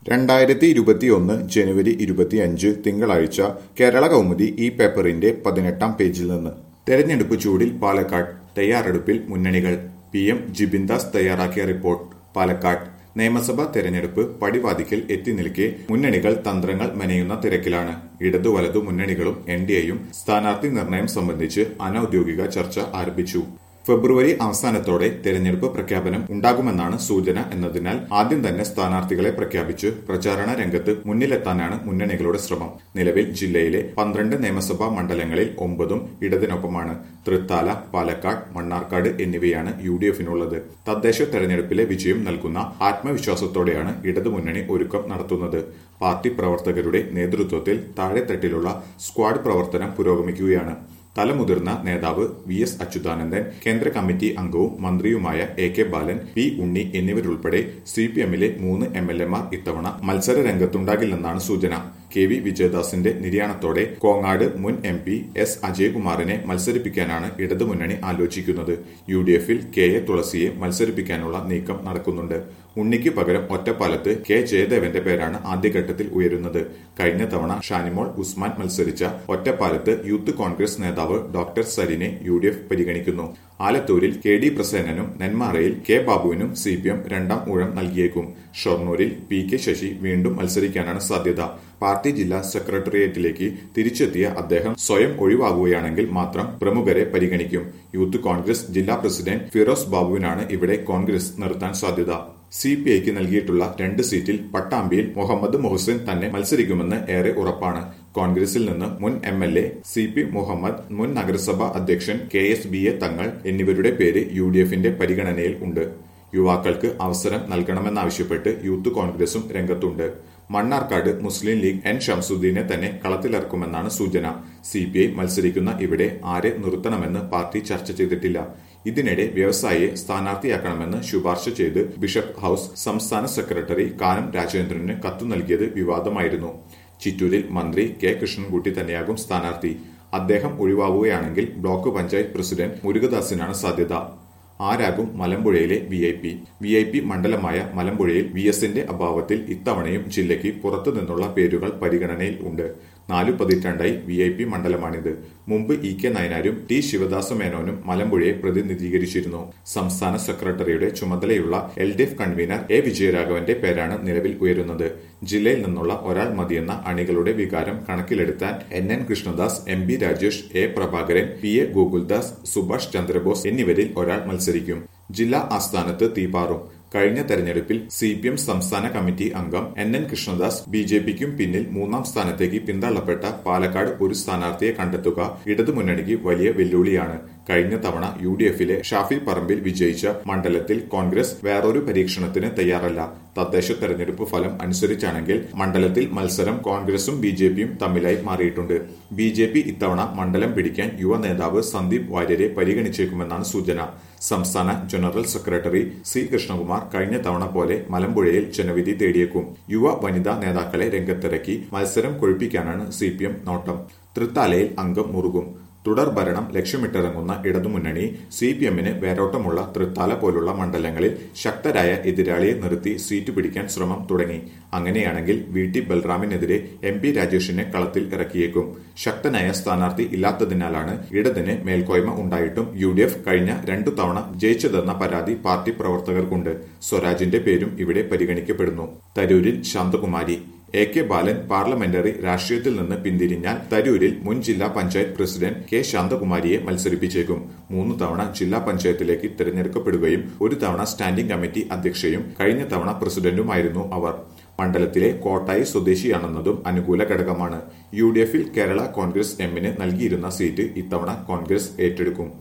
രണ്ടായിരത്തി ഇരുപത്തിയൊന്ന് ജനുവരി ഇരുപത്തിയഞ്ച് തിങ്കളാഴ്ച കേരള കൗമുദി ഈ പേപ്പറിന്റെ പതിനെട്ടാം പേജിൽ നിന്ന് തെരഞ്ഞെടുപ്പ് ചൂടിൽ പാലക്കാട് തയ്യാറെടുപ്പിൽ മുന്നണികൾ പി എം ജിബിൻദാസ് തയ്യാറാക്കിയ റിപ്പോർട്ട് പാലക്കാട് നിയമസഭാ തെരഞ്ഞെടുപ്പ് പടിവാതിക്കൽ എത്തി നിൽക്കെ മുന്നണികൾ തന്ത്രങ്ങൾ മെനയുന്ന തിരക്കിലാണ് ഇടതു വലതു മുന്നണികളും എൻ ഡി എയും സ്ഥാനാർത്ഥി നിർണയം സംബന്ധിച്ച് അനൌദ്യോഗിക ചർച്ച ആരംഭിച്ചു ഫെബ്രുവരി അവസാനത്തോടെ തെരഞ്ഞെടുപ്പ് പ്രഖ്യാപനം ഉണ്ടാകുമെന്നാണ് സൂചന എന്നതിനാൽ ആദ്യം തന്നെ സ്ഥാനാർത്ഥികളെ പ്രഖ്യാപിച്ച് പ്രചാരണ രംഗത്ത് മുന്നിലെത്താനാണ് മുന്നണികളുടെ ശ്രമം നിലവിൽ ജില്ലയിലെ പന്ത്രണ്ട് നിയമസഭാ മണ്ഡലങ്ങളിൽ ഒമ്പതും ഇടതിനൊപ്പമാണ് തൃത്താല പാലക്കാട് മണ്ണാർക്കാട് എന്നിവയാണ് യു ഡി എഫിനുള്ളത് തദ്ദേശ തെരഞ്ഞെടുപ്പിലെ വിജയം നൽകുന്ന ആത്മവിശ്വാസത്തോടെയാണ് ഇടതുമുന്നണി ഒരുക്കം നടത്തുന്നത് പാർട്ടി പ്രവർത്തകരുടെ നേതൃത്വത്തിൽ താഴെത്തട്ടിലുള്ള സ്ക്വാഡ് പ്രവർത്തനം പുരോഗമിക്കുകയാണ് തലമുതിർന്ന നേതാവ് വി എസ് അച്യുതാനന്ദൻ കേന്ദ്ര കമ്മിറ്റി അംഗവും മന്ത്രിയുമായ A K Balan P Unni എന്നിവരുൾപ്പെടെ സി പി എമ്മിലെ മൂന്ന് എം എൽ എമാർ ഇത്തവണ മത്സര രംഗത്തുണ്ടാകില്ലെന്നാണ് സൂചന കെ വി വിജയദാസിന്റെ നിര്യാണത്തോടെ കോങ്ങാട് മുൻ എം പി എസ് അജയകുമാറിനെ മത്സരിപ്പിക്കാനാണ് ഇടതുമുന്നണി ആലോചിക്കുന്നത് യു ഡി എഫിൽ കെ എ തുളസിയെ മത്സരിപ്പിക്കാനുള്ള നീക്കം നടക്കുന്നുണ്ട് ഉണ്ണിക്ക് പകരം ഒറ്റപ്പാലത്ത് കെ ജയദേവന്റെ പേരാണ് ആദ്യഘട്ടത്തിൽ ഉയരുന്നത് കഴിഞ്ഞ തവണ ഷാനിമോൾ ഉസ്മാൻ മത്സരിച്ച ഒറ്റപ്പാലത്ത് യൂത്ത് കോൺഗ്രസ് നേതാവ് ഡോക്ടർ സരിനെ യു ഡി എഫ് പരിഗണിക്കുന്നു ആലത്തൂരിൽ കെ ഡി പ്രസേനനും നെന്മാറയിൽ കെ ബാബുവിനും സി പി എം രണ്ടാം ഊഴം നൽകിയേക്കും ഷൊർണൂരിൽ പി കെ ശശി വീണ്ടും മത്സരിക്കാനാണ് സാധ്യത പാർട്ടി ജില്ലാ സെക്രട്ടേറിയറ്റിലേക്ക് തിരിച്ചെത്തിയ അദ്ദേഹം സ്വയം ഒഴിവാകുകയാണെങ്കിൽ മാത്രം പ്രമുഖരെ പരിഗണിക്കും യൂത്ത് കോൺഗ്രസ് ജില്ലാ പ്രസിഡന്റ് ഫിറോസ് ബാബുവിനാണ് ഇവിടെ കോൺഗ്രസ് നിർത്താൻ സാധ്യത സി പി ഐക്ക് നൽകിയിട്ടുള്ള രണ്ട് സീറ്റിൽ പട്ടാമ്പിയിൽ മുഹമ്മദ് മൊഹസിൻ തന്നെ മത്സരിക്കുമെന്ന് ഏറെ ഉറപ്പാണ് കോൺഗ്രസിൽ നിന്ന് മുൻ M L A C P Muhammad മുൻ നഗരസഭാ അധ്യക്ഷൻ കെ എസ് ബി എ തങ്ങൾ എന്നിവരുടെ പേര് യു ഡി എഫിന്റെ പരിഗണനയിൽ ഉണ്ട് യുവാക്കൾക്ക് അവസരം നൽകണമെന്നാവശ്യപ്പെട്ട് യൂത്ത് കോൺഗ്രസും രംഗത്തുണ്ട് മണ്ണാർക്കാട് മുസ്ലിം ലീഗ് എൻ ഷംസുദ്ദീനെ തന്നെ കളത്തിലിറക്കുമെന്നാണ് സൂചന സി പി ഐ മത്സരിക്കുന്ന ഇവിടെ ആരെ നിർത്തണമെന്ന് പാർട്ടി ചർച്ച ചെയ്തിട്ടില്ല ഇതിനിടെ വ്യവസായിയെ സ്ഥാനാർത്ഥിയാക്കണമെന്ന് ശുപാർശ ചെയ്ത് ബിഷപ്പ് ഹൌസ് സംസ്ഥാന സെക്രട്ടറി കാനം രാജേന്ദ്രന് കത്തു നൽകിയത് വിവാദമായിരുന്നു ചിറ്റൂരിൽ മന്ത്രി കെ കൃഷ്ണൻകുട്ടി തന്നെയാകും സ്ഥാനാർത്ഥി അദ്ദേഹം ഒഴിവാകുകയാണെങ്കിൽ ബ്ലോക്ക് പഞ്ചായത്ത് പ്രസിഡന്റ് മുരുകദാസിനാണ് സാധ്യത ആരാകും മലമ്പുഴയിലെ V I P V I P മണ്ഡലമായ മലമ്പുഴയിൽ വി എസിന്റെ അഭാവത്തിൽ ഇത്തവണയും ജില്ലയ്ക്ക് പുറത്തു നിന്നുള്ള പേരുകൾ പരിഗണനയിൽ ഉണ്ട് നാലു പതിറ്റാണ്ടായി വി ഐ പി മണ്ഡലമാണിത് മുമ്പ് ഇ കെ നയനാരും ടി ശിവദാസ മേനോനും മലമ്പുഴയെ പ്രതിനിധീകരിച്ചിരുന്നു സംസ്ഥാന സെക്രട്ടറിയുടെ ചുമതലയുള്ള L D F convener A വിജയരാഘവന്റെ പേരാണ് നിലവിൽ ഉയരുന്നത് ജില്ലയിൽ നിന്നുള്ള ഒരാൾ മതിയെന്ന അണികളുടെ വികാരം കണക്കിലെടുത്താൻ N N Krishnadas M B Rajesh A Prabhakaran P A Gokuldas Subhash Chandrabose എന്നിവരിൽ ഒരാൾ മത്സരിക്കും ജില്ലാ ആസ്ഥാനത്ത് തീപാറും കഴിഞ്ഞ തെരഞ്ഞെടുപ്പിൽ സി പി എം സംസ്ഥാന കമ്മിറ്റി അംഗം N N Krishnadas B J പിക്കും പിന്നിൽ മൂന്നാം സ്ഥാനത്തേക്ക് പിന്തള്ളപ്പെട്ട പാലക്കാട് ഒരു സ്ഥാനാർത്ഥിയെ കണ്ടെത്തുക ഇടതുമുന്നണിക്ക് വലിയ വെല്ലുവിളിയാണ് കഴിഞ്ഞ തവണ യു ഡി എഫിലെ ഷാഫി പറമ്പിൽ വിജയിച്ച മണ്ഡലത്തിൽ കോൺഗ്രസ് വേറൊരു പരീക്ഷണത്തിന് തയ്യാറല്ല തദ്ദേശ തെരഞ്ഞെടുപ്പ് ഫലം അനുസരിച്ചാണെങ്കിൽ മണ്ഡലത്തിൽ മത്സരം കോൺഗ്രസും ബി ജെ പിയും തമ്മിലായി മാറിയിട്ടുണ്ട് ബി ജെ പി ഇത്തവണ മണ്ഡലം പിടിക്കാൻ യുവ നേതാവ് സന്ദീപ് വാര്യരെ പരിഗണിച്ചേക്കുമെന്നാണ് സൂചന സംസ്ഥാന ജനറൽ സെക്രട്ടറി സി കൃഷ്ണകുമാർ കഴിഞ്ഞ തവണ പോലെ മലമ്പുഴയിൽ ജനവിധി തേടിയേക്കും യുവ വനിതാ നേതാക്കളെ രംഗത്തിറക്കി മത്സരം കൊഴുപ്പിക്കാനാണ് സി പി എം നോട്ടം തൃത്താലയിൽ അംഗം മുറുകും തുടർ ഭരണം ലക്ഷ്യമിട്ടിറങ്ങുന്ന ഇടതുമുന്നണി സി പി എമ്മിന് വേരോട്ടമുള്ള തൃത്താല പോലുള്ള മണ്ഡലങ്ങളിൽ ശക്തരായ എതിരാളിയെ നിർത്തി സീറ്റ് പിടിക്കാൻ ശ്രമം തുടങ്ങി അങ്ങനെയാണെങ്കിൽ വി ടി ബൽറാമിനെതിരെ എം പി രാജേഷിനെ കളത്തിൽ ഇറക്കിയേക്കും ശക്തനായ സ്ഥാനാർത്ഥി ഇല്ലാത്തതിനാലാണ് ഇടതിന് മേൽക്കോയ്മ ഉണ്ടായിട്ടും യു ഡി എഫ് കഴിഞ്ഞ രണ്ടു തവണ ജയിച്ചതെന്ന പരാതി പാർട്ടി പ്രവർത്തകർക്കുണ്ട് സ്വരാജിന്റെ പേരും ഇവിടെ പരിഗണിക്കപ്പെടുന്നു തരൂരിൽ Santhakumari A K Balan parliamentary രാഷ്ട്രീയത്തിൽ നിന്ന് പിന്തിരിഞ്ഞാൽ തരൂരിൽ മുൻ ജില്ലാ പഞ്ചായത്ത് പ്രസിഡന്റ് കെ ശാന്തകുമാരിയെ മത്സരിപ്പിച്ചേക്കും മൂന്ന് തവണ ജില്ലാ പഞ്ചായത്തിലേക്ക് തിരഞ്ഞെടുക്കപ്പെടുകയും ഒരു തവണ സ്റ്റാൻഡിംഗ് കമ്മിറ്റി അധ്യക്ഷയും കഴിഞ്ഞ തവണ പ്രസിഡന്റുമായിരുന്നു അവർ മണ്ഡലത്തിലെ കോട്ടായി സ്വദേശിയാണെന്നതും അനുകൂല ഘടകമാണ് യു ഡി എഫിൽ കേരള കോൺഗ്രസ് എമ്മിന് നൽകിയിരുന്ന സീറ്റ് ഇത്തവണ കോൺഗ്രസ് ഏറ്റെടുക്കും